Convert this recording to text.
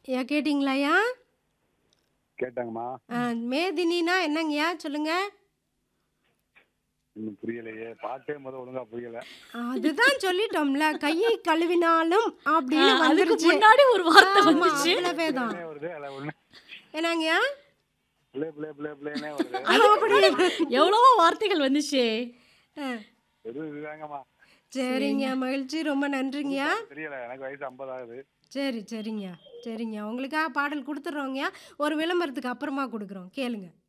ஐயா கேட்டிங்களாய்யா கேட்டாங்கம்மா ஆ, மேதினினா என்னங்கய்யா சொல்லுங்க இன்னும் புரியலையே பாட்டே முத ஒழுங்கா புரியல அதுதான் சொல்லிட்டோம்ல கையை கழுவினாலும் அப்படின்னு ஆ, அதுக்கு வந்துருச்சு முன்னாடி ஒரு வார்த்தை ஆமா, வந்துச்சு அவ்வளவே தான் பிளே வருது அல்ல ஒண்ணு என்னங்கய்யா பிளே பிளே பிளே பிளேனே வருது எவ்வளவோ வார்த்தைகள் வந்துச்சு ஆ, வெறும் இதுதாங்கம்மா சரிங்க மகிழ்ச்சி ரொம்ப நன்றிங்கய்யா தெரியல எனக்கு வயசு ஐம்பது ஆகுது சரி சரிங்க சரிங்க உங்களுக்காக பாடல் கொடுத்துட்றோங்கய்யா ஒரு விளம்பரத்துக்கு அப்புறமா கொடுக்குறோம் கேளுங்க